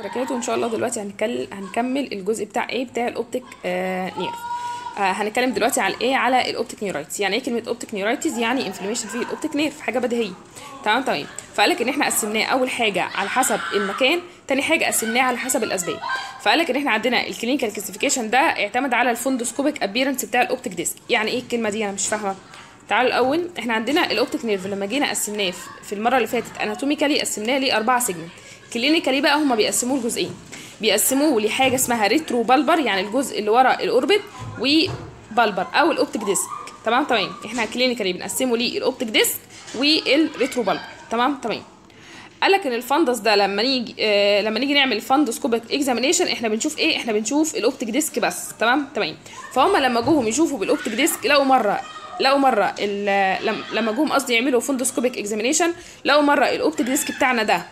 وبركاته ان شاء الله دلوقتي هنكل... هنكمل الجزء بتاع ايه بتاع الاوبتيك آه نيرف آه هنتكلم دلوقتي على ايه على الاوبتيك نيورايتس يعني ايه كلمه اوبتيك نيورايتس يعني انفلاميشن في الاوبتيك نيرف حاجه بديهيه تمام تمام فقال لك ان احنا قسمناه اول حاجه على حسب المكان تاني حاجه قسمناه على حسب الاسباب فقال لك ان احنا عندنا الكلينيكال كلاسيفيكيشن ده اعتمد على الفوندوسكوبيك ابيرنس بتاع الاوبتيك ديسك يعني ايه الكلمه دي انا مش فاهمه تعالوا الاول احنا عندنا الاوبتيك نيرف لما جينا قسمناه في- في المره اللي فاتت اناتوميكالي قسمناه لاربعه سيجمنت كلينيكالي بقى هما بيقسموه لجزئين بيقسموه لحاجه اسمها ريترو بالبر يعني الجزء اللي ورا الاوربت وبالبر او الاوبتيك ديسك تمام تمام احنا كلينيكالي بنقسمه للاوبتيك ديسك والريترو بالبر تمام تمام قال لك ان الفندس ده لما نيجي آه لما نيجي نعمل فندوسكوبيك اكزامينيشن احنا بنشوف ايه احنا بنشوف الاوبتيك ديسك بس تمام تمام فهم لما جوهم يشوفوا بالاوبتيك ديسك لقوا مره لقوا مره ال- لم- لما جوهم قصدي يعملوا فندوسكوبيك اكزامينيشن لقوا مره الاوبتيك ديسك بتاعنا ده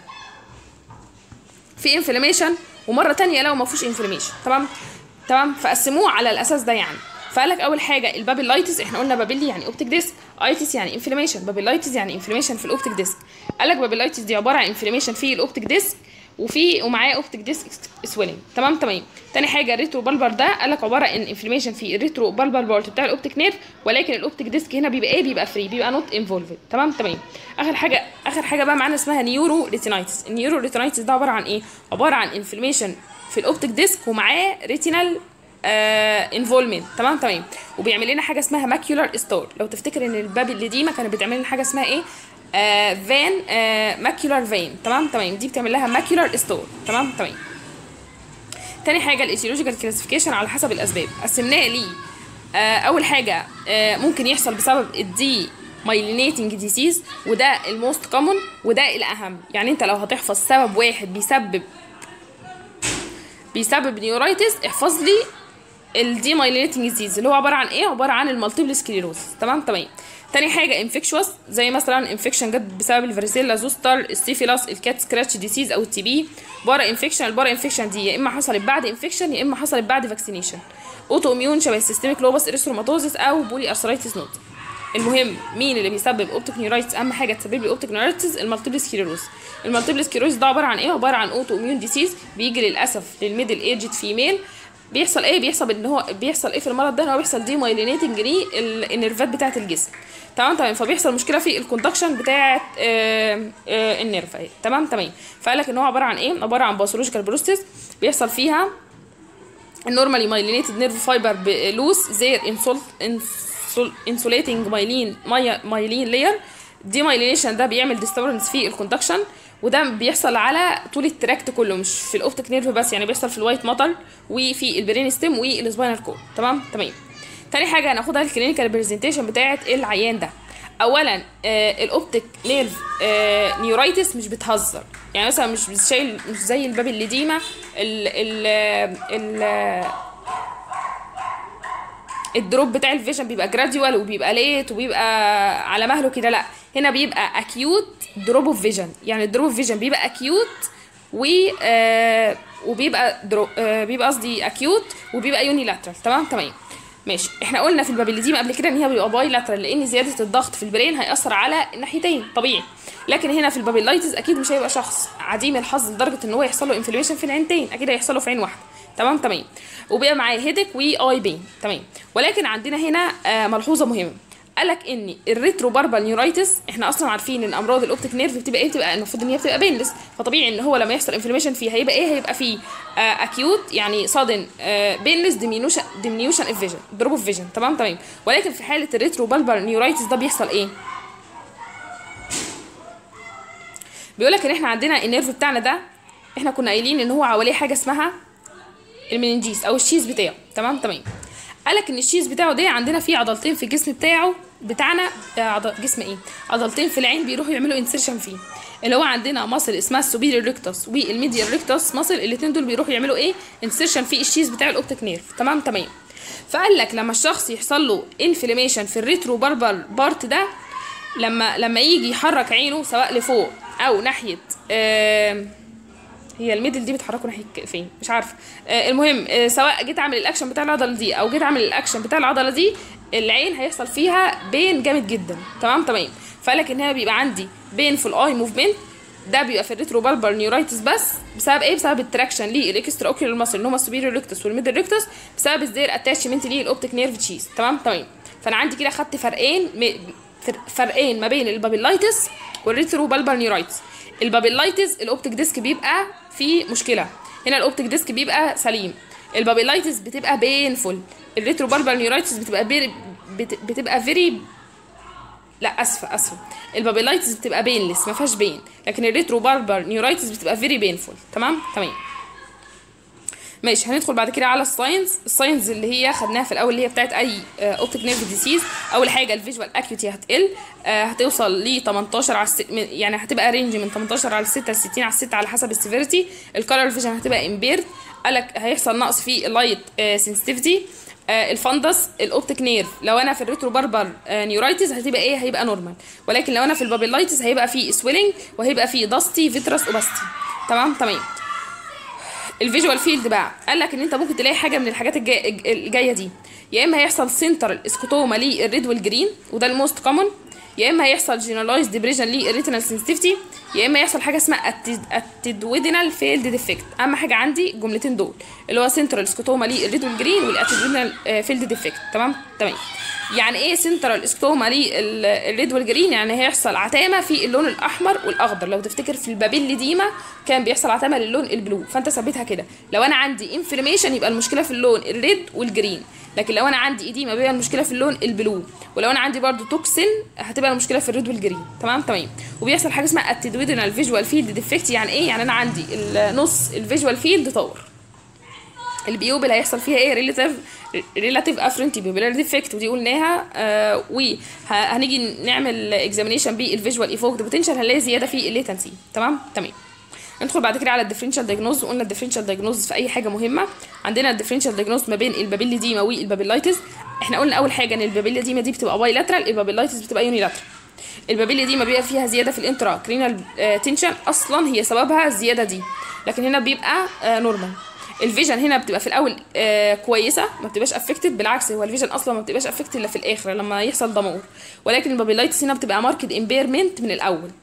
في انفلاميشن ومره تانية لو ما فيهوش انفلاميشن تمام تمام فقسموه على الاساس ده يعني فقال لك اول حاجه البابيلايتس احنا قلنا بابيلي يعني اوبتيك ديسك ايتس يعني انفلاميشن بابيلايتس يعني انفلاميشن في الاوبتيك ديسك قال لك بابيلايتس دي عباره عن انفلاميشن في الاوبتيك ديسك وفي ومعاه اوبتيك ديسك سويلنج تمام تمام تاني حاجه الريترو بالبر ده قال لك عباره عن انفلاميشن في الريترو بالبر بارت بتاع الاوبتيك نيرف ولكن الاوبتيك ديسك هنا بيبقى ايه بيبقى فري بيبقى نوت انفولفد تمام تمام اخر حاجه اخر حاجه بقى معانا اسمها نيورو ريتينايتس النيورو ريتينايتس ده عباره عن ايه عباره عن انفلاميشن في الاوبتيك ديسك ومعاه ريتينال انفولمنت تمام تمام وبيعمل لنا حاجه اسمها ماكيولار ستار لو تفتكر ان الباب اللي دي ما كانت بتعمل لنا حاجه اسمها ايه آه فان آه ماكيولار فين تمام تمام دي بتعمل لها ماكيولار ستار تمام تمام تاني حاجه الايتيولوجيكال كلاسيفيكيشن على حسب الاسباب قسمناه ليه آه اول حاجه آه ممكن يحصل بسبب الدي مايلينيتنج ديسيز وده الموست كومن وده الاهم يعني انت لو هتحفظ سبب واحد بيسبب بيسبب نيورايتس احفظ لي الدي مايلينيتنج ديزيز اللي هو عباره عن ايه عباره عن المالتيبل سكليروز تمام تمام تاني حاجه انفكشوس زي مثلا انفكشن جت بسبب الفاريسيلا زوستر السيفيلاس الكات سكراتش ديسيز او التي بي بارا انفكشن البارا انفكشن دي يا اما حصلت بعد انفكشن يا اما حصلت بعد فاكسينيشن اوتو اميون شبه السيستميك لوبس اريثروماتوزيس او بولي ارثرايتس نوت المهم مين اللي بيسبب اوبتيك نيورايتس اهم حاجه تسبب لي اوبتيك نيورايتس المالتيبل سكليروز المالتيبل سكليروز ده عباره عن ايه عباره عن اوتو اميون ديسيز بيجي للاسف للميدل ايجد فيميل بيحصل ايه بيحصل ان هو بيحصل ايه في المرض ده ان هو بيحصل دي مايلينيتنج ليه ال- النيرفات بتاعه الجسم تمام تمام فبيحصل مشكله في الكوندكشن بتاعه آه آه النيرف اهي تمام تمام فقال لك ان هو عباره عن ايه عباره عن باثولوجيكال بروستيس بيحصل فيها النورمالي مايلينيتد نيرف فايبر لوس زير انسولت انسوليتنج مايلين مايلين لاير دي مايلينيشن ده بيعمل ديستربنس في الكوندكشن وده بيحصل على طول التراكت كله مش في الاوبتيك نيرف بس يعني بيحصل في الوايت ماتر وفي البرين ستيم والسباينال كورد تمام تمام تاني حاجه هناخدها الكلينيكال ريبريزنتيشن بتاعه العيان ده اولا آه الاوبتيك نيرف آه نيورايتس مش بتهزر يعني مثلا مش مش شايل مش زي الباب الليديما ال ال ال الدروب بتاع الفيجن بيبقى جراديوال وبيبقى ليت وبيبقى على مهله كده لا هنا بيبقى اكيوت دروب اوف فيجن يعني الدروب اوف فيجن بيبقى اكيوت و آه وبيبقى درو آه بيبقى قصدي اكيوت وبيبقى يونيلاترال تمام تمام ماشي احنا قلنا في البابيليديما قبل كده ان هي بيبقى باي لاترال لان زياده الضغط في البرين هياثر على الناحيتين طبيعي لكن هنا في البابيلايتس اكيد مش هيبقى شخص عديم الحظ لدرجه ان هو يحصل له انفلاميشن في العينتين اكيد هيحصل له في عين واحده تمام تمام وبيبقى معاه هيدك واي بين تمام ولكن عندنا هنا آه ملحوظه مهمه قالك ان الريترو باربال نيورايتس احنا اصلا عارفين ان امراض الاوبتيك نيرف بتبقى ايه بتبقى المفروض ان هي بتبقى بينلس فطبيعي ان هو لما يحصل انفلاميشن فيه هيبقى ايه هيبقى فيه اكيوت يعني صادن بينلس ديمينوشن ديمينيوشن اوف فيجن دروب اوف فيجن تمام تمام ولكن في حاله الريترو باربال نيورايتس ده بيحصل ايه بيقول لك ان احنا عندنا النيرف بتاعنا ده احنا كنا قايلين ان هو حواليه حاجه اسمها المننجيس او الشيز بتاعه تمام تمام قالك ان الشيز بتاعه ده عندنا فيه عضلتين في الجسم بتاعه بتاعنا آه، عضل جسم ايه عضلتين في العين بيروحوا يعملوا انسيرشن فيه اللي هو عندنا مصل اسمها السوبيريور ريكتوس والميديال ريكتوس مصل الاثنين دول بيروحوا يعملوا ايه انسيرشن في الشيز بتاع الاوبتيك نيرف تمام تمام فقال لك لما الشخص يحصل له انفلاميشن في الريترو باربال بارت ده لما لما يجي يحرك عينه سواء لفوق او ناحيه آه هي الميدل دي بتحركه ناحيه ك- فين مش عارفه آه المهم آه سواء جيت اعمل الاكشن بتاع العضله دي او جيت اعمل الاكشن بتاع العضله دي العين هيحصل فيها بين جامد جدا تمام تمام فقالك ان هي بيبقى عندي بين في الاي موفمنت ده بيبقى في الريترو بالبر نيورايتس بس بسبب ايه بسبب التراكشن للاكسترا اوكيولار ماسل اللي هم السوبيريور ريكتس والميدل ريكتس بسبب ازاي اتاتشمنت للاوبتيك نيرف تشيز تمام تمام فانا عندي كده خدت فرقين م... فر- فرقين ما بين البابيلايتس والريترو بالبر نيورايتس البابيلايتس الاوبتيك ديسك بيبقى فيه مشكله هنا الاوبتيك ديسك بيبقى سليم البابيلايتس بتبقى بينفول الريترو بالبر نيورايتس بتبقى بير... بت... بتبقى فيري لا اسفه اسفه البابيلايتس بتبقى بينلس ما فيهاش بين لكن الريترو باربر نيورايتس بتبقى فيري بينفول تمام تمام ماشي هندخل بعد كده على الساينس الساينس اللي هي خدناها في الاول اللي هي بتاعت اي اوبتيك نيرف ديسيز اول حاجه الفيجوال اكيوتي هتقل آه، هتوصل ل 18 على الس... من- يعني هتبقى رينج من 18 على 6 ل 60 على 6 على حسب السيفيريتي الكالر فيجن هتبقى امبيرد قالك هيحصل نقص في اللايت سنسيتيفيتي الفندس الاوبتيك نيرف لو انا في الريترو باربر نيورايتس هتبقى ايه هيبقى نورمال ولكن لو انا في البابيلايتس هيبقى فيه سويلنج وهيبقى فيه داستي فيترس اوباستي تمام تمام الفيجوال فيلد بقى قال لك ان انت ممكن تلاقي حاجه من الحاجات الجاي الجايه دي يا اما هيحصل سنترال اسكوتوما للريد والجرين وده الموست كومن يا اما هيحصل جينرالايز ديبريجن للريتينال سنسيتيفيتي يا اما يحصل حاجه اسمها اتيدويدينال فيلد ديفكت اهم حاجه عندي الجملتين دول اللي هو سنترال اسكوتوما للريد والجرين والاتيدويدينال فيلد ديفكت تمام تمام يعني ايه سنترال اسكتوما للريد والجرين يعني هيحصل عتامه في اللون الاحمر والاخضر لو تفتكر في البابيل ديما كان بيحصل عتامه للون البلو فانت ثبتها كده لو انا عندي انفلاميشن يبقى المشكله في اللون الريد والجرين لكن لو انا عندي ايديما بيبقى المشكله في اللون البلو ولو انا عندي برضو توكسين هتبقى المشكله في الريد والجرين تمام تمام وبيحصل حاجه اسمها اتيدويدنال فيجوال فيلد ديفكت يعني ايه يعني انا عندي النص الفيجوال فيلد طور البيوبل هيحصل فيها ايه ريلاتيف ريلاتيف افرنتي بيوبلار ديفكت ودي قلناها آه وهنيجي نعمل اكزامينيشن بالفيجوال ايفوكد بوتنشال هنلاقي زياده في الليتنسي تمام تمام ندخل بعد كده على الديفرنشال دايجنوز وقلنا الديفرنشال دايجنوز في اي حاجه مهمه عندنا الديفرنشال دايجنوز ما بين البابيلي ديما والبابيلايتس احنا قلنا اول حاجه ان البابيلي ديما دي بتبقى باي لاترال البابيلايتس بتبقى يوني لاترال البابيلي دي ما بيبقى فيها زياده في الانترا كرينال تنشن اصلا هي سببها الزياده دي لكن هنا بيبقى نورمال الفيجن هنا بتبقى في الاول آه كويسه ما بتبقاش افكتد بالعكس هو الفيجن اصلا ما بتبقاش افكتد الا في الاخر لما يحصل دمار ولكن البابيلايتس هنا بتبقى ماركت امبيرمنت من الاول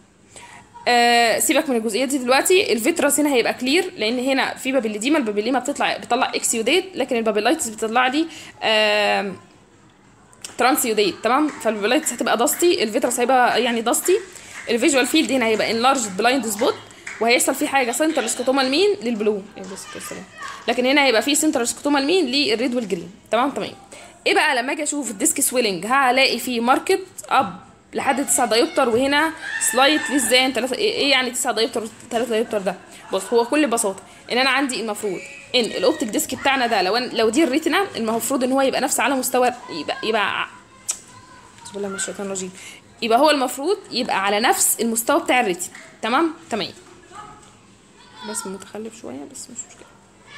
آه سيبك من الجزئيات دي دلوقتي الفيتراس هنا هيبقى كلير لان هنا في بابيليديما البابيليما بتطلع بتطلع اكسيوديت لكن البابيلايتس بتطلع لي آه ترانسيوديت تمام فالبابيلايتس هتبقى داستي الفيتراس هيبقى يعني داستي الفيجوال فيلد هنا هيبقى انلارجد بلايند سبوت وهيحصل فيه حاجه سنتر سكوتوما لمين للبلو لكن هنا هيبقى فيه سنتر سكوتوما لمين للريد والجرين تمام تمام ايه بقى لما اجي اشوف الديسك سويلنج هلاقي فيه ماركت اب لحد 9 دايوبتر وهنا سلايت للزان 3 ايه يعني 9 دايوبتر 3 دايوبتر ده بص هو كل بساطه ان انا عندي المفروض ان الاوبتيك ديسك بتاعنا ده لو أن لو دي الريتنا المفروض ان هو يبقى نفس على مستوى يبقى يبقى بسم الله من الشيطان الرجيم يبقى هو المفروض يبقى على نفس المستوى بتاع الريتنا تمام تمام بس متخلف شويه بس مش مشكله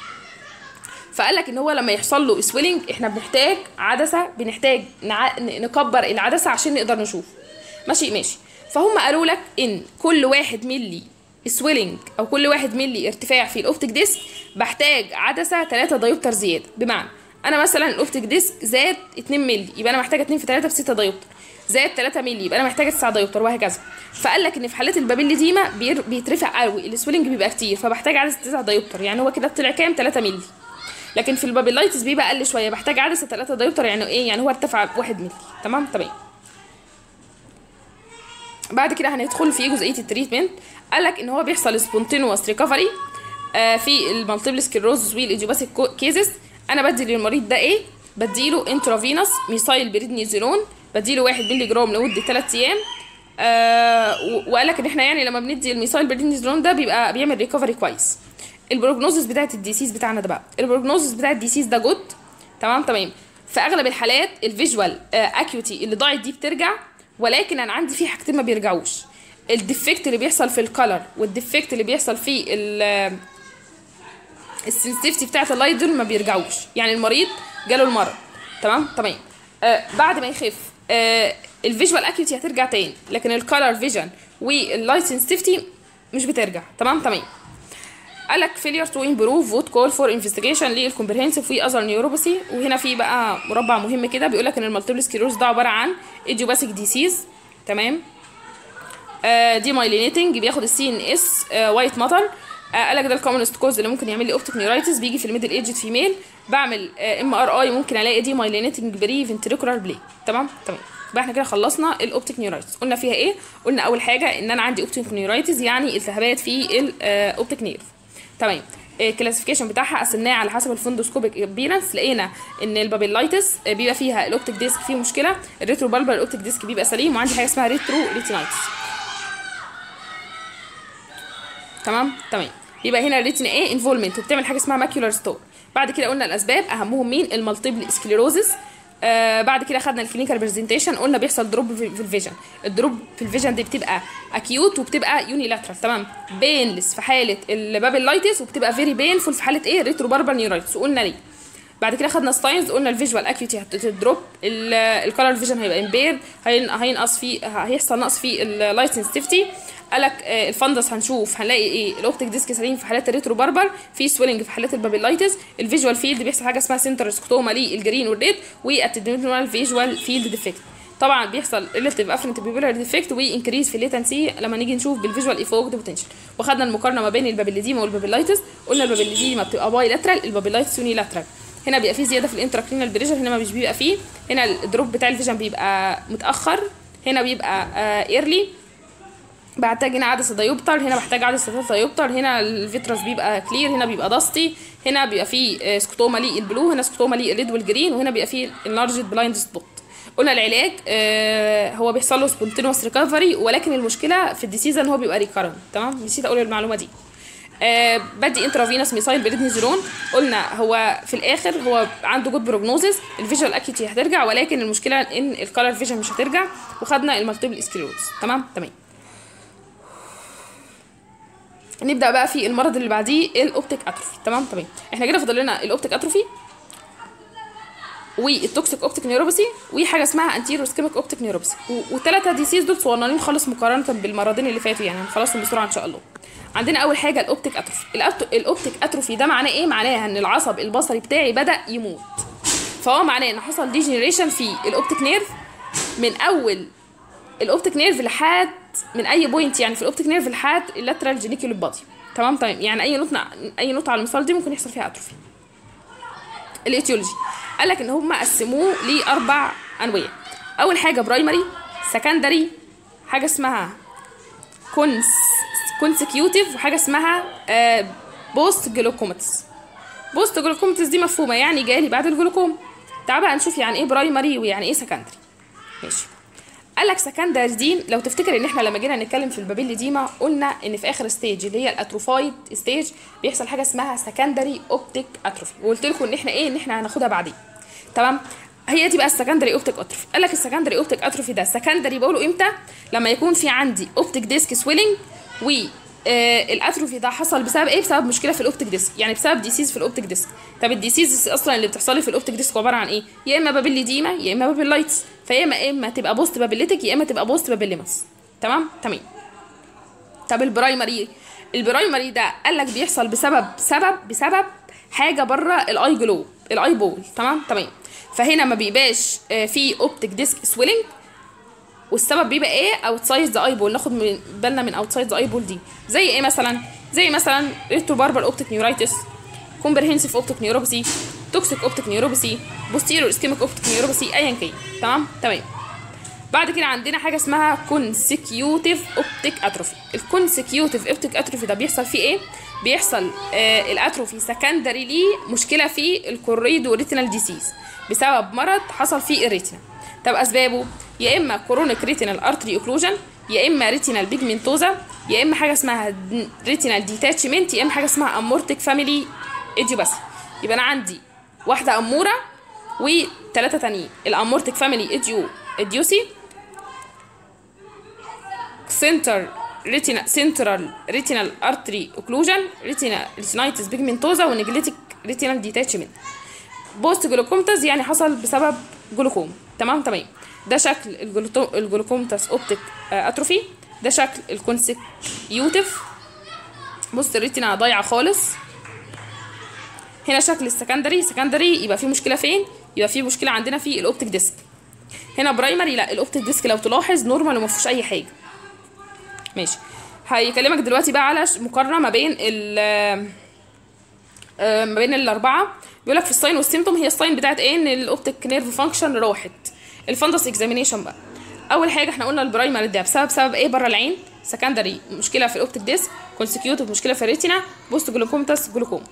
فقال لك ان هو لما يحصل له سويلنج احنا بنحتاج عدسه بنحتاج نع... نكبر العدسه عشان نقدر نشوف ماشي ماشي فهم قالوا لك ان كل واحد ملي سويلنج او كل واحد ملي ارتفاع في الاوبتيك ديسك بحتاج عدسه 3 دايوبتر زياده بمعنى انا مثلا الاوبتيك ديسك زاد 2 ملي يبقى انا محتاجه 2 في 3 في 6 دايوبتر زاد 3 مللي يبقى انا محتاجه 9 دايوبتر وهكذا فقال لك ان في حالات البابيل ديما بير... بيترفع قوي السويلنج بيبقى كتير فبحتاج عدسه 9 دايوبتر يعني هو كده طلع كام 3 مللي لكن في البابيلايتس بيبقى اقل شويه بحتاج عدسه 3 دايوبتر يعني ايه يعني هو ارتفع 1 مللي تمام تمام بعد كده هندخل في جزئيه التريتمنت قال لك ان هو بيحصل سبونتينوس ريكفري آه في المالتيبل سكلروزس والايديوباثيك كيزز انا بدي للمريض ده ايه بديله انترافينوس ميثايل بريدنيزولون بديله 1 مللي جرام لمده 3 ايام آه وقال لك ان احنا يعني لما بندي الميثايل بريدنيزولون ده بيبقى بيعمل ريكفري كويس البروجنوزس بتاعت الديسيز بتاعنا ده بقى البروجنوزس بتاع الديسيز ده جود تمام تمام في اغلب الحالات الفيجوال اكيوتي اللي ضاعت دي بترجع ولكن انا عندي فيه حاجتين ما بيرجعوش الديفكت اللي بيحصل في الكالر والديفكت اللي بيحصل في السنسيتيفيتي بتاعت اللايت دول ما بيرجعوش يعني المريض جاله المرض تمام تمام آه بعد ما يخف آه الفيجوال اكيوتي هترجع تاني لكن الكالر فيجن واللايت سنسيتيفيتي مش بترجع تمام تمام قال لك failure to improve would call for investigation للكومبرهنسيف في اذر نيوروباثي وهنا في بقى مربع مهم كده بيقول لك ان المالتيبل سكليروز ده عباره عن ايديوباثيك ديسيز تمام دي مايلينيتنج بياخد السي ان اس وايت ماتر قال لك ده الكومنست كوز اللي ممكن يعمل لي اوبتيك نيورايتس بيجي في الميدل ايجد فيميل بعمل ام ار اي ممكن الاقي دي مايلينيتنج بري فنتريكولار بلي تمام تمام يبقى احنا كده خلصنا الاوبتيك نيورايتس قلنا فيها ايه قلنا اول حاجه ان انا عندي اوبتيك نيورايتس يعني التهابات في الاوبتيك نيرف تمام الكلاسيفيكيشن بتاعها قسمناه على حسب الفندوسكوبيك ابيرنس لقينا ان البابيلايتس بيبقى فيها الاوبتيك ديسك فيه مشكله الريترو بالبر الاوبتيك ديسك بيبقى سليم وعندي حاجه اسمها ريترو ريتينايتس تمام تمام يبقى هنا الريتنا ايه انفولمنت وبتعمل حاجه اسمها ماكيولار ستور بعد كده قلنا الاسباب اهمهم مين المالتيبل سكليروزس آه بعد كده خدنا الكلينيكال برزنتيشن قلنا بيحصل دروب في الفيجن الدروب في الفيجن دي بتبقى اكيوت وبتبقى يونيلاترال تمام بينلس في حاله البابيلايتس وبتبقى فيري بينفول في حاله ايه ريترو باربر نيورايتس وقلنا ليه بعد كده خدنا ستاينز قلنا الفيجوال اكيوتي هتدروب الكالر فيجن هيبقى امبير هينقص في هيحصل نقص في اللايت سنسيتيفيتي قالك الفندس هنشوف هنلاقي ايه الاوبتيك ديسك سليم في حالات الريترو باربر في سويلنج في حالات البابيلايتس الفيجوال فيلد بيحصل حاجه اسمها سنتر سكتوما للجرين والريد والاتيدينال فيجوال فيلد ديفكت طبعا بيحصل ريلاتيف افرنت بيبولار ديفكت وانكريز في الليتنسي لما نيجي نشوف بالفيجوال ايفوكد بوتنشال وخدنا المقارنه ما بين البابيليديما والبابيلايتس قلنا البابيليديما بتبقى باي لاترال البابيلايتس يوني لاترال هنا بيبقى فيه زياده في الانتراكرينال بريشر هنا ما مش بيبقى فيه هنا الدروب بتاع الفيجن بيبقى متاخر هنا بيبقى ايرلي بحتاج هنا عدسه دايوبتر هنا بحتاج عدسه دايوبتر هنا الفيترس بيبقى كلير هنا بيبقى داستي هنا بيبقى فيه سكوتوما لي البلو هنا سكوتوما لي الريد والجرين وهنا بيبقى فيه انلارجد بلايند سبوت قلنا العلاج آه هو بيحصل له سبونتينوس ريكفري ولكن المشكله في الديسيز ان هو بيبقى ريكارنت تمام نسيت اقول المعلومه دي آه بدي انترافينوس ميسايل بريدنيزولون قلنا هو في الاخر هو عنده جود بروجنوزس الفيجوال اكيوتي هترجع ولكن المشكله ان الكالر فيجن مش هترجع وخدنا المالتيبل سكليروز تمام تمام نبدا بقى في المرض اللي بعديه الاوبتيك اتروفي تمام تمام احنا كده فاضل لنا الاوبتيك اتروفي والتوكسيك اوبتيك نيوروباثي وحاجه اسمها انتيرو سكيميك اوبتيك نيوروباثي والثلاثه ديسيز دول صغننين خالص مقارنه بالمرضين اللي فاتوا يعني هنخلصهم بسرعه ان شاء الله عندنا اول حاجه الاوبتيك اتروفي الاوبتيك اتروفي ده معناه ايه معناه ان العصب البصري بتاعي بدا يموت فهو معناه ان حصل ديجنريشن في الاوبتيك نيرف من اول الاوبتيك نيرف لحد من اي بوينت يعني في الاوبتيك نيرف لحد اللاترال جينيكيول بادي تمام تمام يعني اي نقطه اي نقطه على المسار دي ممكن يحصل فيها اتروفي الايتيولوجي قال لك ان هم قسموه لاربع انواع اول حاجه برايمري سكندري حاجه اسمها كونس كونسكيوتيف وحاجه اسمها آه بوست جلوكوماتس بوست جلوكوماتس دي مفهومه يعني جالي بعد الجلوكوم تعال بقى نشوف يعني ايه برايمري ويعني ايه سكندري ماشي قال لك سكندري دي لو تفتكر ان احنا لما جينا نتكلم في البابيل ديما قلنا ان في اخر ستيج اللي هي الاتروفايد ستيج بيحصل حاجه اسمها سكندري اوبتيك اتروفي وقلت لكم ان احنا ايه ان احنا هناخدها بعدين تمام هي دي بقى السكندري اوبتيك اتروفي قال لك السكندري اوبتيك اتروفي ده سكندري بقوله امتى لما يكون في عندي اوبتيك ديسك سويلنج و آه الاتروفي ده حصل بسبب ايه بسبب مشكله في الاوبتيك ديسك يعني بسبب ديسيز في الاوبتيك ديسك طب الديسيز اصلا اللي بتحصل لي في الاوبتيك ديسك عباره عن ايه يا اما بابيليديما يا اما بابيلايتس فيا اما اما تبقى بوست بابيليتك يا اما تبقى بوست بابيليمس تمام تمام طب البرايمري البرايمري ده قال لك بيحصل بسبب سبب بسبب حاجه بره الاي جلو الاي بول تمام تمام فهنا ما بيبقاش آه في اوبتيك ديسك سويلنج والسبب بيبقى ايه اوتسايد ذا اي بول ناخد من بالنا من اوتسايد ذا اي بول دي زي ايه مثلا زي مثلا ريترو باربر اوبتيك نيورايتس كومبرهنسيف اوبتيك نيوروباثي توكسيك اوبتيك نيوروباثي بوستيرور اسكيميك اوبتيك نيوروباثي ايا كان تمام تمام بعد كده عندنا حاجه اسمها كونسيكيوتيف اوبتيك اتروفي الكونسيكيوتيف اوبتيك اتروفي ده بيحصل فيه ايه بيحصل آه الاتروفي سكندري ليه مشكله في الكوريدو ريتينال ديسيز بسبب مرض حصل فيه الريتنا طب اسبابه يا اما كورونيك ريتينال ارتري اوكلوجن يا اما ريتينال بيجمنتوزا يا اما حاجه اسمها ريتينال ديتاتشمنت يا اما حاجه اسمها امورتيك فاميلي ايديوباثي يبقى انا عندي واحده اموره وثلاثه تانيين الامورتيك فاميلي ايديو اديوسي سنتر ريتينا سنترال ريتينال ارتري اوكلوجن ريتينا ريتينايتس بيجمنتوزا ونيجليتيك ريتينال ديتاتشمنت بوست جلوكومتاز يعني حصل بسبب جلوكوم تمام تمام ده شكل الجلوكومتاس اوبتيك اتروفي ده شكل الكونسيكيوتيف بص الريتنا ضايعه خالص هنا شكل السكندري سكندري يبقى في مشكله فين يبقى في مشكله عندنا في الاوبتيك ديسك هنا برايمري لا الاوبتيك ديسك لو تلاحظ نورمال وما فيهوش اي حاجه ماشي هيكلمك دلوقتي بقى على ش- مقارنه ما بين ال آه، ما بين الاربعه بيقول لك في الساين والسيمتوم هي الساين بتاعت ايه ان الاوبتيك نيرف فانكشن راحت الفندس اكزامينيشن بقى اول حاجه احنا قلنا البرايمري ده بسبب سبب ايه بره العين سكندري مشكله في الاوبتيك ديسك كونسكيوتيف مشكله في الريتنا بوست جلوكومتاس جلوكوم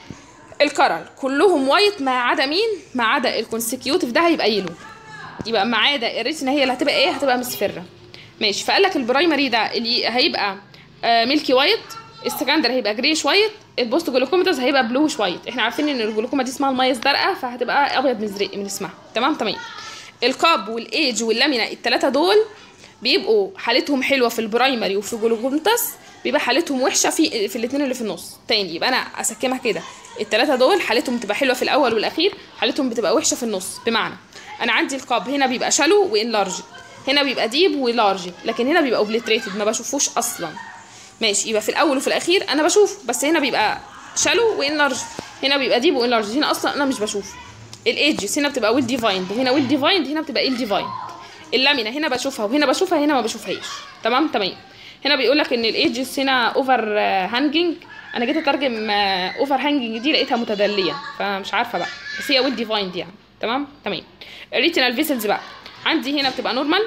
الكرل كلهم وايت ما عدا مين ما عدا الكونسكيوتيف ده هيبقى يلو يبقى ما عدا الريتنا هي اللي هتبقى ايه هتبقى مصفره ماشي فقال لك البرايمري ده اللي هيبقى آه ميلكي وايت السكندري هيبقى جريش وايت البوست جلوكومتاس هيبقى بلوش وايت احنا عارفين ان الجلوكوما دي اسمها الميه الزرقاء فهتبقى ابيض مزرق من اسمها تمام تمام الكاب والايج واللامينا الثلاثه دول بيبقوا حالتهم حلوه في البرايمري وفي جلوكومتاس بيبقى حالتهم وحشه في في الاثنين اللي في النص تاني يبقى انا اسكمها كده الثلاثه دول حالتهم بتبقى حلوه في الاول والاخير حالتهم بتبقى وحشه في النص بمعنى انا عندي القاب هنا بيبقى شالو وانلارج هنا بيبقى ديب ولارج لكن هنا بيبقى اوبليتريتد ما بشوفوش اصلا ماشي يبقى في الاول وفي الاخير انا بشوف بس هنا بيبقى شالو وانلارج هنا بيبقى ديب وانلارج هنا اصلا انا مش بشوف الايدجز هنا بتبقى ويل ديفايند وهنا ويل ديفايند هنا بتبقى ايل ديفايند اللامينا هنا بشوفها وهنا بشوفها هنا ما بشوفهاش تمام تمام هنا بيقول لك ان الايدجز هنا اوفر هانجنج انا جيت اترجم اوفر هانجنج دي لقيتها متدليه فمش عارفه بقى بس هي ويل ديفايند يعني تمام تمام الريتينال فيسلز بقى عندي هنا بتبقى نورمال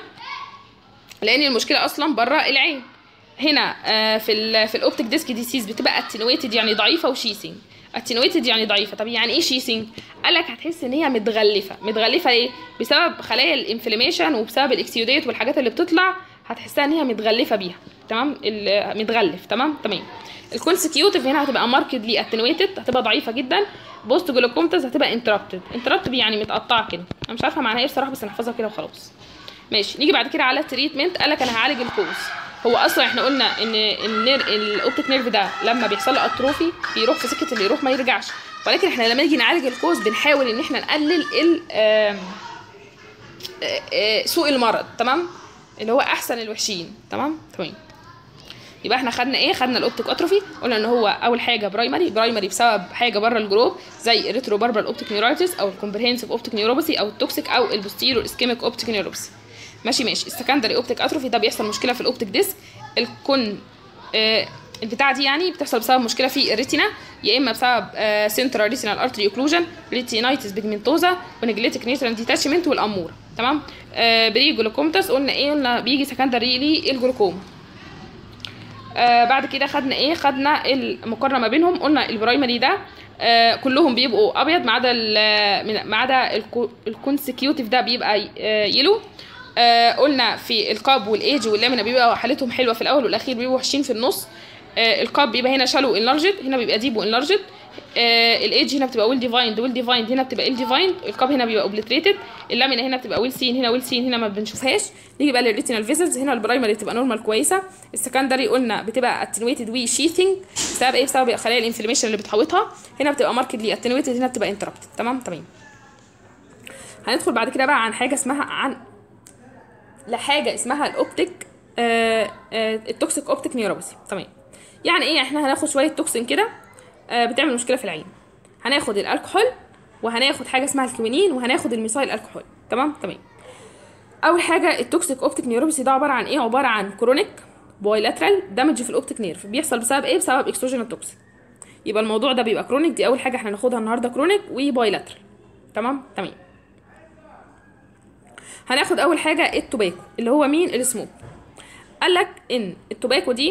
لان المشكله اصلا بره العين هنا آه، في ال في الاوبتيك ديسك ديسيز بتبقى اتنويتد يعني ضعيفه وشيسنج اتنويتد يعني ضعيفه طب يعني ايه شيسنج قال لك هتحس ان هي متغلفه متغلفه ليه بسبب خلايا الانفلاميشن وبسبب الاكسيوديت والحاجات اللي بتطلع هتحسها ان هي متغلفه بيها تمام ال- متغلف تمام تمام الكونسكيوتيف هنا هتبقى ماركتلي اتنويتد هتبقى ضعيفه جدا بوست جلوكومتس هتبقى انتربتد انتربتد يعني متقطعه كده انا مش عارفه معناها ايه بصراحه بس نحفظها كده وخلاص ماشي نيجي بعد كده على التريتمنت قال لك انا هعالج الكوز هو اصلا احنا قلنا ان النير الاوبتيك نيرف ده لما بيحصل له اتروفي بيروح في سكه اللي يروح ما يرجعش ولكن احنا لما نيجي نعالج الكوز بنحاول ان احنا نقلل ال آم، آه، آه، سوء المرض تمام اللي هو احسن الوحشين تمام تمام يبقى احنا خدنا ايه خدنا الاوبتيك اتروفي قلنا ان هو اول حاجه برايمري برايمري بسبب حاجه بره الجروب زي الريترو باربال اوبتيك نيورايتس او الكومبرهنسيف اوبتيك نيوروباثي او التوكسيك او البوستيرو اسكيميك اوبتيك نيوروباثي ماشي ماشي السكندري اوبتيك اتروفي ده بيحصل مشكله في الاوبتيك ديسك الكون آه البتاعه دي يعني بتحصل بسبب مشكله في الريتينا يا اما بسبب آه سنترال ريتينال ارتري اوكلوجن ريتينايتس بيجمنتوزا ونجليتيك نيترال ديتاتشمنت والاموره تمام آه بري جلوكومتس قلنا ايه قلنا بيجي سكندري للجلوكوما آه بعد كده خدنا ايه خدنا المقارنه ما بينهم قلنا البرايمري ده آه كلهم بيبقوا ابيض ما عدا ال- من- ما عدا الكو- الكونسكيوتيف ده بيبقى آه يلو آه قلنا في القاب والايج واللامينا بيبقى حالتهم حلوه في الاول والاخير بيبقوا وحشين في النص آه القاب بيبقى هنا شالو انلارجد هنا بيبقى ديب وانلارجد آه الايدج هنا بتبقى ويل ديفايند ويل ديفايند هنا بتبقى ال ديفايند القاب هنا بيبقى اوبليتريتد اللامينا هنا بتبقى ويل سين هنا ويل سين هنا ما بنشوفهاش نيجي بقى للريتينال فيزلز هنا البرايمري بتبقى نورمال كويسه السكندري قلنا بتبقى اتنويتد وي شيثنج بسبب ايه بسبب خلايا الانفلاميشن اللي بتحوطها هنا بتبقى ماركتلي اتنويتد هنا بتبقى انتربتد تمام تمام هندخل بعد كده بقى عن حاجه اسمها عن لحاجه اسمها الاوبتيك آه آه التوكسيك اوبتيك نيوروباثي تمام يعني ايه احنا هناخد شويه توكسين كده آه بتعمل مشكله في العين هناخد الكحول وهناخد حاجه اسمها الكوينين وهناخد الميثايل الكحول تمام تمام اول حاجه التوكسيك اوبتيك نيوروباثي ده عباره عن ايه عباره عن كرونيك بايلاترال دامج في الاوبتيك نيرف بيحصل بسبب ايه بسبب اكسوجين توكسين يبقى الموضوع ده بيبقى كرونيك دي اول حاجه احنا هناخدها النهارده كرونيك وبايلاترال تمام تمام هناخد اول حاجه التوباكو اللي هو مين السموك قال لك ان التوباكو دي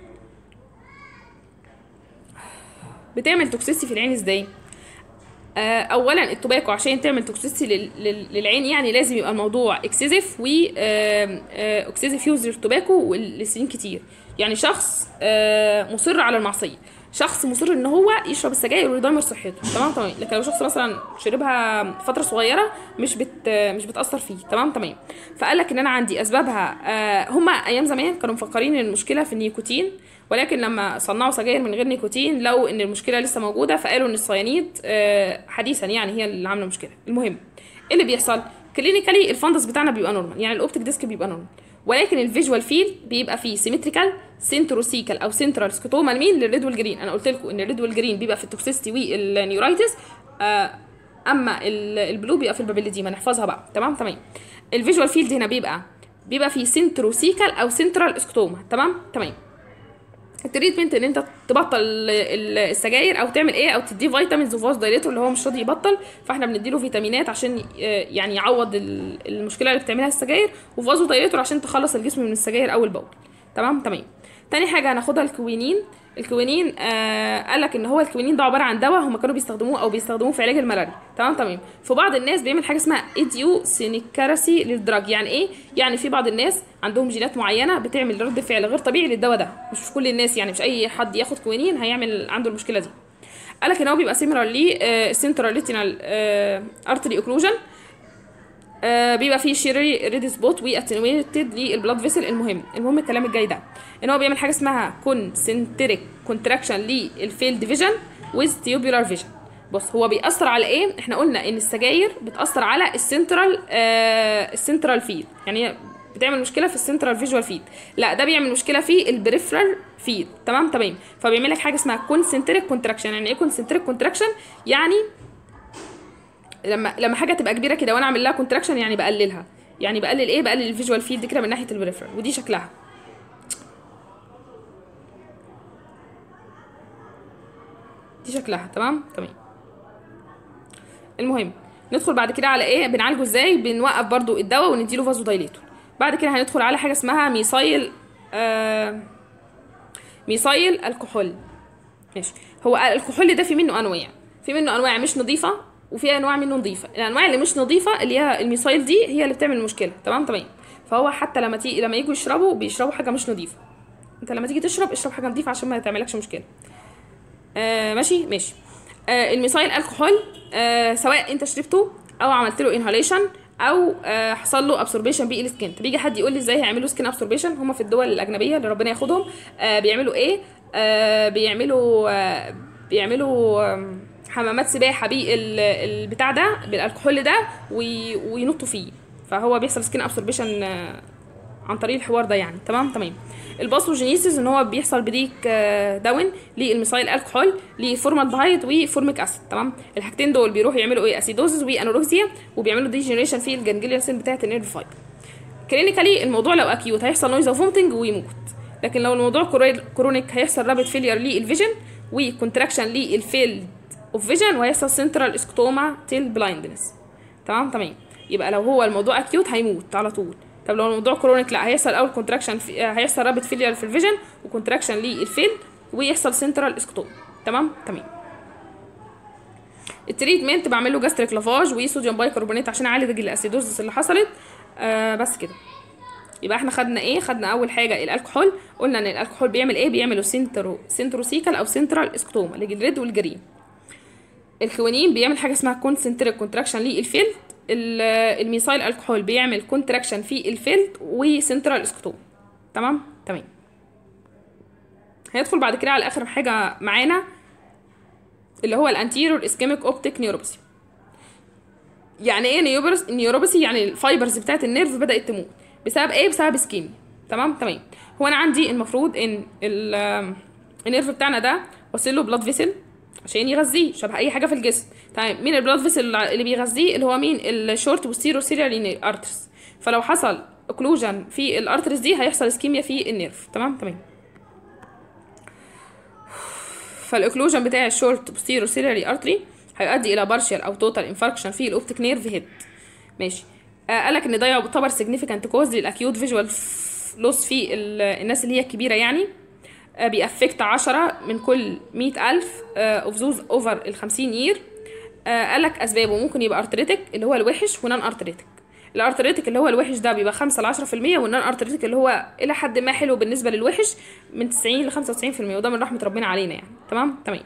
بتعمل توكسيسي في العين ازاي آه، اولا التوباكو عشان تعمل توكسيسي لل- لل- للعين يعني لازم يبقى الموضوع اكسسيف و اكسسيف يوز للتوباكو لسنين كتير يعني شخص آه، مصر على المعصيه شخص مصر ان هو يشرب السجاير ويدمر صحته تمام تمام لكن لو شخص مثلا شربها فتره صغيره مش بت مش بتاثر فيه تمام تمام فقال لك ان انا عندي اسبابها آه، هما ايام زمان كانوا مفكرين ان المشكله في النيكوتين ولكن لما صنعوا سجاير من غير نيكوتين لقوا ان المشكله لسه موجوده فقالوا ان الصيانيد آه، حديثا يعني هي اللي عامله مشكله المهم ايه اللي بيحصل كلينيكالي الفندس بتاعنا بيبقى نورمال يعني الاوبتيك ديسك بيبقى نورمال ولكن الفيجوال فيلد بيبقى فيه سيمتريكال سنتروسيكال او سنترال سكوتوما لمين للريد والجرين انا قلت لكم ان الريد والجرين بيبقى في التوكسيستي والنيورايتس آه اما ال- البلو بيبقى في البابيليديما نحفظها بقى تمام تمام الفيجوال فيلد هنا بيبقى بيبقى فيه سنتروسيكال او سنترال اسكتوما تمام تمام التريتمنت ان انت تبطل ال- ال- السجاير او تعمل ايه او تديه فيتامينز وفاز دايليتور اللي هو مش راضي يبطل فاحنا بنديله فيتامينات عشان ي- يعني يعوض ال- المشكله اللي بتعملها السجاير وفازو دايليتور عشان تخلص الجسم من السجاير او البول تمام تمام تاني حاجه هناخدها الكوينين الكوينين آه قال لك ان هو الكوينين ده عباره عن دواء هم كانوا بيستخدموه او بيستخدموه في علاج الملاريا تمام تمام في بعض الناس بيعمل حاجه اسمها ايديو سينيكارسي للدراج يعني ايه يعني في بعض الناس عندهم جينات معينه بتعمل رد فعل غير طبيعي للدواء ده مش في كل الناس يعني مش اي حد ياخد كوينين هيعمل عنده المشكله دي قال لك ان هو بيبقى سيميلار ليه سنترال ريتينال ارتري اوكلوجن آه بيبقى فيه شيري ريد سبوت واتنويتد للبلاد فيسل المهم المهم الكلام الجاي ده ان هو بيعمل حاجه اسمها كونسنتريك كونتراكشن للفيل ديفيجن ويز تيوبولار فيجن بص هو بيأثر على ايه احنا قلنا ان السجاير بتأثر على السنترال آه السنترال فيل يعني هي بتعمل مشكله في السنترال فيجوال فيد لا ده بيعمل مشكله في البريفرال فيد تمام تمام فبيعمل لك حاجه اسمها كونسنتريك كونتراكشن يعني ايه كونسنتريك كونتراكشن يعني لما لما حاجه تبقى كبيره كده وانا اعمل لها كونتراكشن يعني بقللها يعني بقلل ايه بقلل الفيجوال فيلد كده من ناحيه البريفرال ودي شكلها دي شكلها تمام تمام المهم ندخل بعد كده على ايه بنعالجه ازاي بنوقف برضو الدواء ونديله فازو دايليتور بعد كده هندخل على حاجه اسمها ميثايل آه ميثايل الكحول ماشي هو الكحول ده في منه انواع في منه انواع مش نظيفه وفي انواع منه نظيفه الانواع اللي مش نظيفه اللي هي الميثايل دي هي اللي بتعمل المشكله تمام تمام فهو حتى لما تيجي لما يجوا يشربوا بيشربوا حاجه مش نظيفه انت لما تيجي تشرب اشرب حاجه نظيفه عشان ما تعملكش مشكله آه ماشي ماشي آه الميثايل الكحول آه سواء انت شربته او عملت له انهاليشن او آه حصل له ابسوربيشن بالسكين طب يجي حد يقول لي ازاي هيعملوا سكين ابسوربيشن هم في الدول الاجنبيه اللي ربنا ياخدهم آه بيعملوا ايه آه بيعملوا آه بيعملوا آه حمامات سباحه بالبتاع ده بالالكحول ده وي- وينطوا فيه فهو بيحصل سكين ابسوربيشن آه عن طريق الحوار ده يعني تمام تمام الباثوجينيسيس ان هو بيحصل بديك آه، داون للميثايل الكحول لفورمالدهايد وفورميك اسيد تمام الحاجتين دول بيروحوا يعملوا ايه اسيدوزز وانوركسيا وبيعملوا ديجنريشن في الجنجليا سيل بتاعه النيرف فايبر كلينيكالي الموضوع لو اكيوت هيحصل نويز وفومتنج ويموت لكن لو الموضوع كوري- كرونيك هيحصل رابid فيلير للفيجن وكونتراكشن للفيلد اوف فيجن وهيحصل سنترال اسكتوما تيل بلايندنس تمام تمام يبقى لو هو الموضوع اكيوت هيموت على طول طب لو الموضوع كرونيك لا هيحصل اول كونتراكشن في هيحصل رابid فيلير في الفيجن وكونتراكشن للفيلد ويحصل سنترال اسكتوما تمام تمام التريتمنت بعمل له جاستريك لافاج وصوديوم بايكربونات عشان اعالج الاسيدوزس اللي حصلت آه بس كده يبقى احنا خدنا ايه خدنا اول حاجه الكحول قلنا ان الكحول بيعمل ايه بيعملوا سنترو سنتروسيكال او سنترال اسكتوما للريد والجرين الكوانين بيعمل حاجه اسمها كونسنتريك كونتراكشن للفيلد ال- الميثايل الكحول بيعمل كونتراكشن في الفيلد وسنترال اسكتوما تمام تمام هيدخل بعد كده على اخر حاجه معانا اللي هو الانتيرور اسكيميك اوبتيك نيوروباثي يعني ايه نيوبرس نيوروباثي يعني الفايبرز بتاعت النيرف بدات تموت بسبب ايه بسبب اسكيميا تمام تمام هو انا عندي المفروض ان ال- النيرف بتاعنا ده واصل له بلاد فيسل عشان يغذيه شبه اي حاجه في الجسم تمام مين البلاد فيسل اللي بيغذيه اللي هو مين الشورت والسيرو سيريال ارترز فلو حصل اوكلوجن في الارترز دي هيحصل اسكيميا في النيرف تمام تمام فالاوكلوجن بتاع الشورت بوستيرو سيريالي ارتري هيؤدي الى بارشال او توتال انفاركشن في الاوبتيك نيرف هيد ماشي آه قالك ان ده يعتبر سيجنيفيكانت كوز للاكيوت فيجوال لوس في ال- الناس اللي هي الكبيره يعني آه بيأفكت عشرة من كل مئة ألف اوف زوز اوفر الخمسين يير آه قالك اسبابه ممكن يبقى ارتريتك اللي هو الوحش ونان ارتريتك الارتريتك اللي هو الوحش ده بيبقى 5 ل 10% والنان ارتريتك اللي هو الى حد ما حلو بالنسبه للوحش من 90 ل 95% وده من رحمه ربنا علينا يعني تمام تمام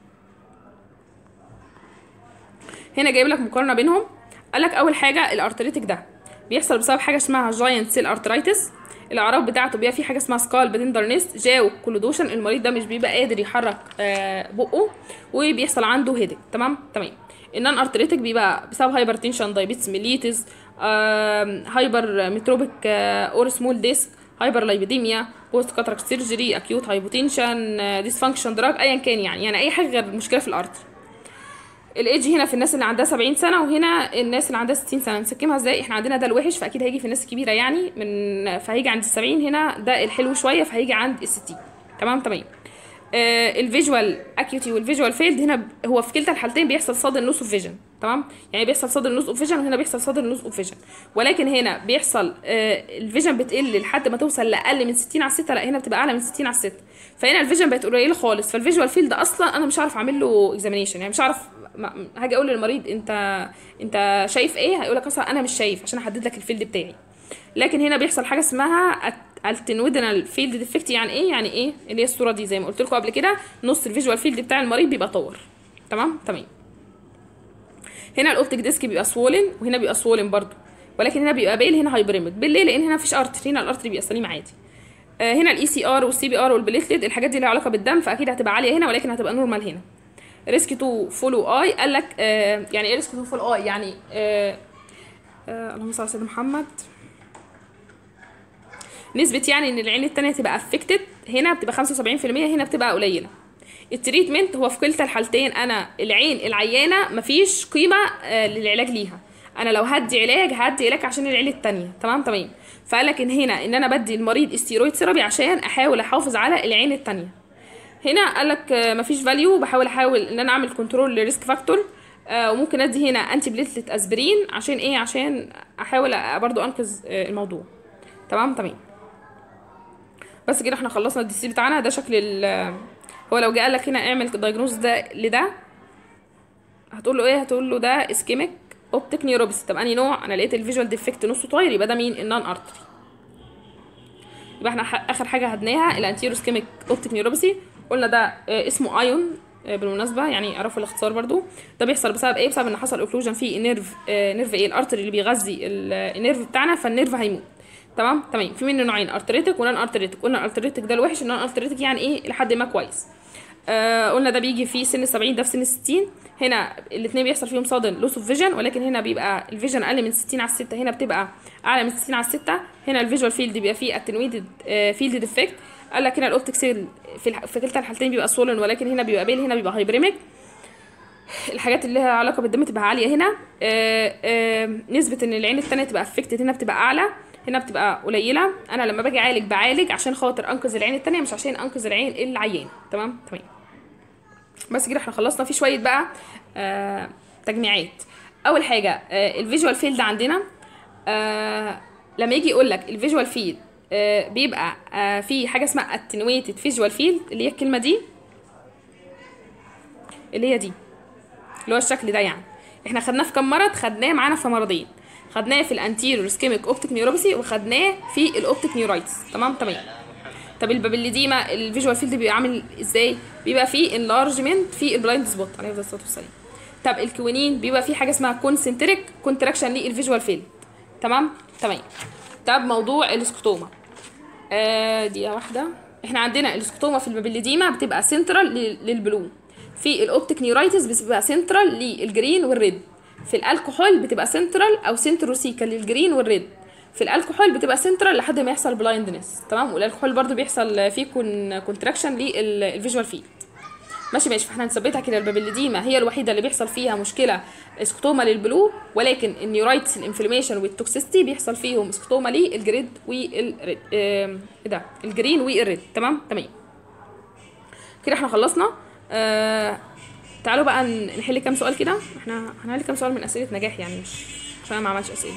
هنا جايب لك مقارنه بينهم قال لك اول حاجه الارتريتك ده بيحصل بسبب حاجه اسمها جاينت سيل ارترايتس الاعراض بتاعته بيبقى في حاجه اسمها سكال بدندرنس جاو كولودوشن المريض ده مش بيبقى قادر يحرك آه بقه وبيحصل عنده هيدك تمام تمام النان ارتريتك بيبقى بسبب هايبرتنشن دايبيتس ميليتس هايبر متروبيك اور سمول ديسك هايبر لايبيديميا بوست كاتراك سيرجري اكيوت هايبوتنشن ديسفانكشن دراج ايا كان يعني يعني اي حاجه غير مشكله في الارتر الايدج هنا في الناس اللي عندها 70 سنه وهنا الناس اللي عندها 60 سنه نسكمها ازاي احنا عندنا ده الوحش فاكيد هيجي في الناس الكبيره يعني من فهيجي عند ال 70 هنا ده الحلو شويه فهيجي عند ال 60 تمام تمام آه الفيجوال اكيوتي والفيجوال فيلد هنا ب- هو في كلتا الحالتين بيحصل صدر لوس اوف فيجن تمام يعني بيحصل صدر لوس اوف فيجن وهنا بيحصل صدر لوس اوف فيجن ولكن هنا بيحصل آه الفيجن بتقل لحد ما توصل لاقل من 60 على 6 لا هنا بتبقى اعلى من 60 على 6 فهنا الفيجن بقت قليله خالص فالفيجوال فيلد اصلا انا مش هعرف اعمل له اكزامينيشن يعني مش هعرف ما- هاجي اقول للمريض انت انت شايف ايه هيقول لك اصلا انا مش شايف عشان احدد لك الفيلد بتاعي لكن هنا بيحصل حاجه اسمها التنودنال فيلد ديفكت يعني ايه يعني ايه اللي هي الصوره دي زي ما قلت لكم قبل كده نص الفيجوال فيلد بتاع المريض بيبقى طور تمام تمام هنا الاوبتيك ديسك بيبقى سوولن وهنا بيبقى سوولن برضو ولكن هنا بيبقى بيل هنا هايبريمد بالليل لان هنا مفيش ارتري هنا الارتري بيبقى سليم عادي آه هنا الاي سي ار والسي بي ار والبليتلت الحاجات دي لها علاقه بالدم فاكيد هتبقى عاليه هنا ولكن هتبقى نورمال هنا ريسك تو فولو اي قال لك آه يعني ايه ريسك تو فولو اي يعني آه آه اللهم صل على سيدنا محمد نسبة يعني ان العين التانية تبقى افكتد هنا بتبقى 75% هنا بتبقى قليلة التريتمنت هو في كلتا الحالتين انا العين العيانة مفيش قيمة آه، للعلاج ليها انا لو هدي علاج هدي علاج عشان العين التانية تمام تمام فقال لك ان هنا ان انا بدي المريض استيرويد ثيرابي عشان احاول احافظ على العين التانية هنا قال لك آه، مفيش فاليو بحاول احاول ان انا اعمل كنترول للريسك فاكتور آه، وممكن ادي هنا انتي بليتلت اسبرين عشان ايه عشان احاول أ- برضو انقذ آه، الموضوع تمام تمام بس كده احنا خلصنا الدي سي بتاعنا ده شكل ال هو لو جه قال لك هنا اعمل دايجنوز ده لده هتقول له ايه هتقول له ده اسكيميك اوبتيك نيوروباثي طب انهي نوع انا لقيت الفيجوال ديفكت نصه طاير يبقى ده مين النون ارتري يبقى احنا ح- اخر حاجه هدناها الانتيرو اسكيميك اوبتيك نيوروباثي قلنا ده آه، اسمه ايون آه، بالمناسبه يعني اعرفوا الاختصار برضو ده بيحصل بسبب ايه بسبب ان حصل اوكلوجن في نيرف آه، نيرف ايه الارتري اللي بيغذي ال- النيرف بتاعنا فالنيرف هيموت تمام تمام في منه نوعين ارتريتك ونون ارتريتك قلنا الارتريتك ده الوحش النون ارتريتك يعني ايه لحد ما كويس آه قلنا ده بيجي في سن 70 ده في سن 60 هنا الاثنين بيحصل فيهم صادم لوس اوف فيجن ولكن هنا بيبقى الفيجن اقل من 60 على 6 هنا بتبقى اعلى من 60 على 6 هنا الفيجوال فيلد بيبقى فيه اتنويتد فيلد ديفكت قال لك هنا الاوبتيك سيل في الح- في كلتا الحالتين بيبقى سولن ولكن هنا بيبقى بيل هنا بيبقى هايبريميك الحاجات اللي لها علاقه بالدم تبقى عاليه هنا آه آه نسبه ان العين التانية تبقى افكتد هنا بتبقى اعلى هنا بتبقى قليله انا لما باجي اعالج بعالج عشان خاطر انقذ العين التانية مش عشان انقذ العين العيان تمام تمام بس كده احنا خلصنا في شويه بقى آه تجميعات اول حاجه آه الفيجوال فيلد عندنا آه لما يجي يقول لك الفيجوال فيلد آه بيبقى آه في حاجه اسمها اتنويتد فيجوال فيلد اللي هي الكلمه دي اللي هي دي اللي هو الشكل ده يعني احنا خدناه في كام مرض خدناه معانا في مرضين خدناه في الانتيريور سكيميك اوبتيك نيوروباثي وخدناه في الاوبتيك نيورايتس تمام تمام طب البابليديما الفيجوال فيلد بيبقى عامل ازاي بيبقى فيه انلارجمنت في البلايند سبوت عليه افضل الصلاه والسلام طب الكوينين بيبقى فيه حاجه اسمها كونسنتريك كونتراكشن للفيجوال فيلد تمام تمام طب موضوع السكتوما آه دقيقه واحده احنا عندنا السكتوما في البابليديما بتبقى سنترال للبلو في الاوبتيك نيورايتس بتبقى سنترال للجرين والريد في الكحول بتبقى سنترال او سنتروسيكا للجرين والريد في الكحول بتبقى سنترال لحد ما يحصل بلايندنس تمام والكحول برضو بيحصل فيه كون كونتراكشن للفيجوال فيلد ماشي ماشي فاحنا هنثبتها كده البابليديما هي الوحيده اللي بيحصل فيها مشكله سكتوما للبلو ولكن النيورايتس الانفلاميشن والتوكسيستي بيحصل فيهم سكتوما للجريد والريد ايه ده الجرين والريد تمام تمام كده احنا خلصنا آه تعالوا بقى نحل كام سؤال كده احنا هنحل كام سؤال من اسئله نجاح يعني مش عشان أنا ما عملتش اسئله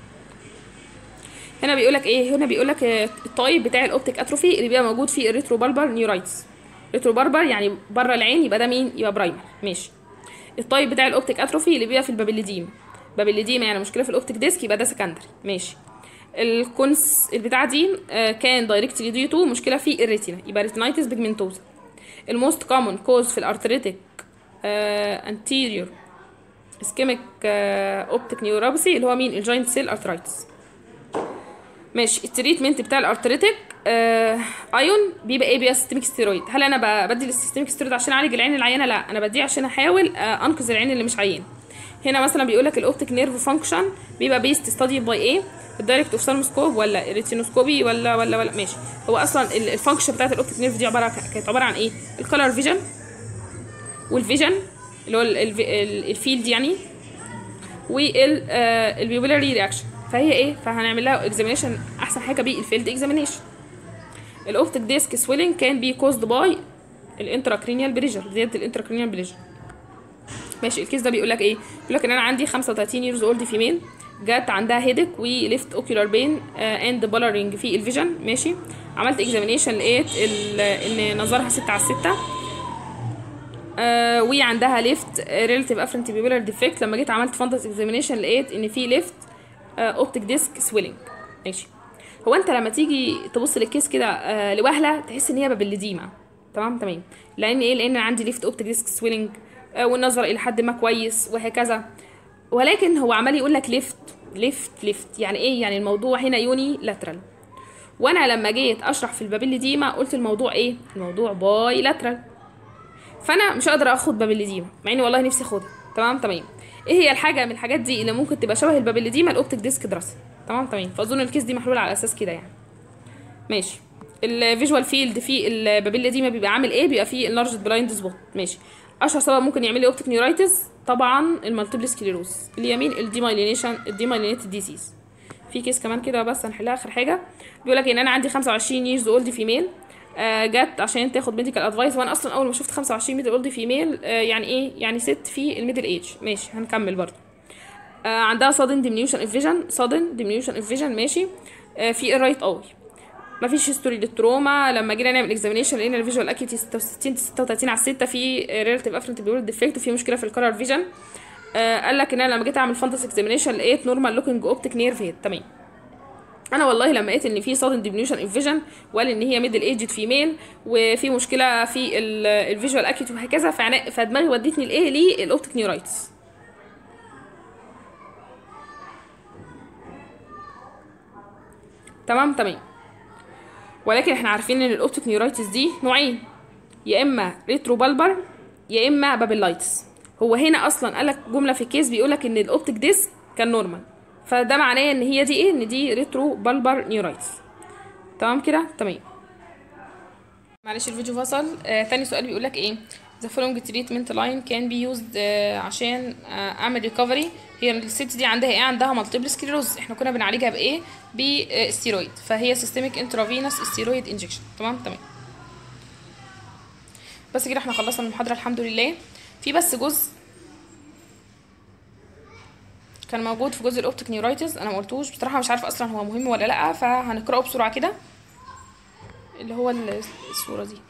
هنا بيقول لك ايه هنا بيقول لك الطيب بتاع الاوبتيك اتروفي اللي بيبقى موجود في الريترو بالبر نيورايتس ريترو بالبر يعني بره العين يبقى ده مين يبقى برايمر ماشي الطيب بتاع الاوبتيك اتروفي اللي بيبقى في البابليديم بابليديم يعني مشكله في الاوبتيك ديسك يبقى ده سكندري ماشي الكونس البتاع دي آه كان دايركتلي ديو تو مشكله في الريتينا يبقى ريتينايتس بيجمنتوزا الموست كومن كوز في الارتريتك انتيريور اسكيميك اوبتيك نيوروباثي اللي هو مين الجوينت سيل ارترايتس ماشي التريتمنت بتاع الارتريتك آه ايون بيبقى ايه بيبقى سيستميك ستيرويد هل انا بدي السيستميك ستيرويد عشان اعالج العين العيانه لا انا بديه عشان احاول آه انقذ العين اللي مش عيان هنا مثلا بيقول لك الاوبتيك نيرف فانكشن بيبقى بيست ستادي باي ايه الدايركت اوفثالموسكوب ولا الريتينوسكوبي ولا ولا ولا ماشي هو اصلا الفانكشن بتاعت الاوبتيك نيرف دي عباره كانت عباره عن ايه الكالر فيجن والفيجن اللي هو الفيلد يعني والبيبولاري رياكشن فهي ايه فهنعمل لها اكزامينيشن احسن حاجه بالفيلد اكزامينيشن الاوبتيك ديسك سويلنج كان بي كوزد باي الانتراكرينيال بريجر زياده الانتراكرينيال بريجر ماشي الكيس ده بيقول لك ايه بيقول لك ان انا عندي 35 ييرز اولد فيميل جت عندها هيدك وليفت اوكيولار بين اند بولرنج في الفيجن ماشي عملت اكزامينيشن لقيت ان نظرها 6 على 6 آه وعندها ليفت ريلاتيف افرنت بيبولار ديفكت لما جيت عملت فانتس اكزامينيشن لقيت ان في ليفت اوبتيك ديسك سويلنج ماشي هو انت لما تيجي تبص للكيس كده آه لوهله تحس ان هي بابلديما تمام تمام لان ايه لان عندي ليفت اوبتيك ديسك سويلنج آه والنظر الى حد ما كويس وهكذا ولكن هو عمال يقول لك ليفت ليفت ليفت يعني ايه يعني الموضوع هنا يوني لاترال وانا لما جيت اشرح في البابلديما قلت الموضوع ايه الموضوع باي لاترال فانا مش هقدر اخد بابلديما مع اني والله نفسي اخدها تمام تمام ايه هي الحاجه من الحاجات دي اللي ممكن تبقى شبه البابلديما الاوبتيك ديسك دراسه تمام تمام فاظن الكيس دي محلوله على اساس كده يعني ماشي الفيجوال فيلد في البابلديما بيبقى عامل ايه بيبقى فيه اللارج بلايند سبوت ماشي اشهر سبب ممكن يعمل لي اوبتيك نيورايتس طبعا المالتيبل سكليروز اليمين الديمايلينيشن الديمايلينيتد ديزيز في كيس كمان كده بس هنحلها اخر حاجه بيقول لك ان انا عندي 25 ييرز اولد فيميل آه جت عشان تاخد ميديكال ادفايس وانا اصلا اول ما شفت 25 ميدل اولد فيميل آه يعني ايه يعني ست في الميدل ايج ماشي هنكمل برضو آه عندها sudden diminution of vision sudden diminution of vision ماشي آه في الرايت اي مفيش هيستوري للتروما لما جينا نعمل اكزامينيشن لقينا الفيجوال اكيوتي 66 36 على 6 في ريلاتيف افرنت بيقول ديفكت وفي مشكله في الكلر فيجن آه قال لك ان انا لما جيت اعمل فانتس اكزامينيشن لقيت نورمال لوكينج اوبتيك نيرف هيد تمام انا والله لما لقيت ان في sudden diminution of vision وقال ان هي ميدل ايجد فيميل وفي مشكله في الفيجوال اكيوتي وهكذا فدماغي ودتني لايه للاوبتيك نيورايتس تمام تمام ولكن احنا عارفين ان الاوبتيك نيورايتس دي نوعين يا اما ريترو بالبر يا اما بابيلايتس هو هنا اصلا قالك جمله في الكيس بيقولك ان الاوبتيك ديسك كان نورمال فده معناه ان هي دي ايه ان دي ريترو بالبر نيورايتس تمام كده تمام معلش الفيديو فصل آه تاني سؤال بيقول لك ايه the following treatment line can be used آه عشان آه اعمل recovery هي الست دي عندها ايه عندها مالتيبل سكليروز احنا كنا بنعالجها بايه بالستيرويد فهي systemic intravenous steroid injection تمام تمام بس كده احنا خلصنا المحاضره الحمد لله في بس جزء كان موجود في جزء الاوبتيك نيورايتس انا ما قلتوش بصراحه مش عارفه اصلا هو مهم ولا لا فهنقراه بسرعه كده اللي هو الصوره دي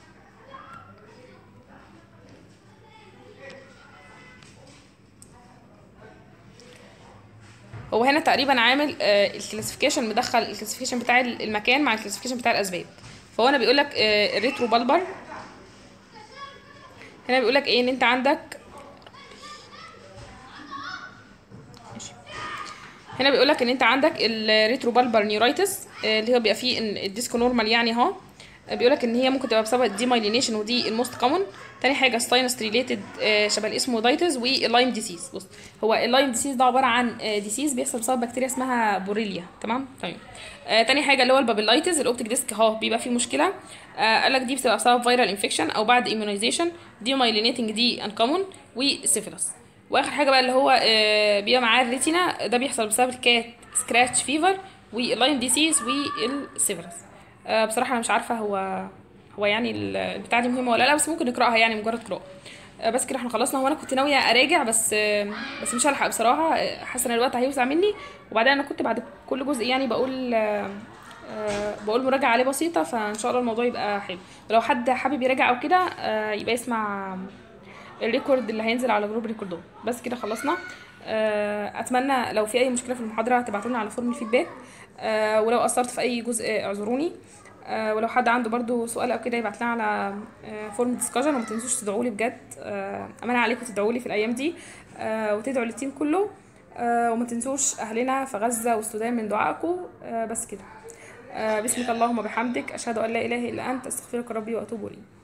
هو هنا تقريبا عامل الكلاسيفيكيشن مدخل الكلاسيفيكيشن بتاع المكان مع الكلاسيفيكيشن بتاع الاسباب فهو انا بيقول لك الريترو بالبر هنا بيقول لك ايه ان انت عندك هنا بيقول لك ان انت عندك الريترو بالبر نيورايتس اللي هو بيبقى فيه الديسكو نورمال يعني اهو بيقول لك ان هي ممكن تبقى بسبب الديمايلينيشن ودي الموست كومن تاني حاجه ستاينس ريليتد شبه الاسمه دايتس واللايم ديسيز بص هو اللايم ديسيز ده عباره عن ديسيز بيحصل بسبب بكتيريا اسمها بوريليا تمام تمام آه تاني حاجه اللي هو البابيلايتس الاوبتيك ديسك اهو بيبقى فيه مشكله آه قال لك دي بتبقى بسبب فيرال انفكشن او بعد ايمونايزيشن ديمايلينيتنج دي انكومن وسيفيلس واخر حاجه بقى اللي هو آه بيبقى معاه الريتينا ده بيحصل بسبب الكات سكراتش فيفر واللاين ديسيز والسيفيلس آه بصراحه انا مش عارفه هو هو يعني البتاع دي مهمه ولا لا بس ممكن نقراها يعني مجرد قراءه آه بس كده احنا خلصنا هو انا كنت ناويه اراجع بس آه بس مش هلحق بصراحه حاسه ان الوقت هيوسع مني وبعدين انا كنت بعد كل جزء يعني بقول آه بقول مراجعه عليه بسيطه فان شاء الله الموضوع يبقى حلو ولو حد حابب يراجع او كده يبقى يسمع الريكورد اللي هينزل على جروب ريكوردون بس كده خلصنا اتمنى لو في اي مشكله في المحاضره تبعتوا لنا على فورم الفيدباك ولو قصرت في اي جزء اعذروني ولو حد عنده برضو سؤال او كده يبعت لنا على فورم ديسكشن وما تنسوش تدعوا لي بجد امانه عليكم تدعوا لي في الايام دي وتدعوا للتيم كله وما تنسوش اهلنا في غزه والسودان من دعائكم بس كده بسمك اللهم وبحمدك اشهد ان لا اله الا انت استغفرك ربي واتوب اليك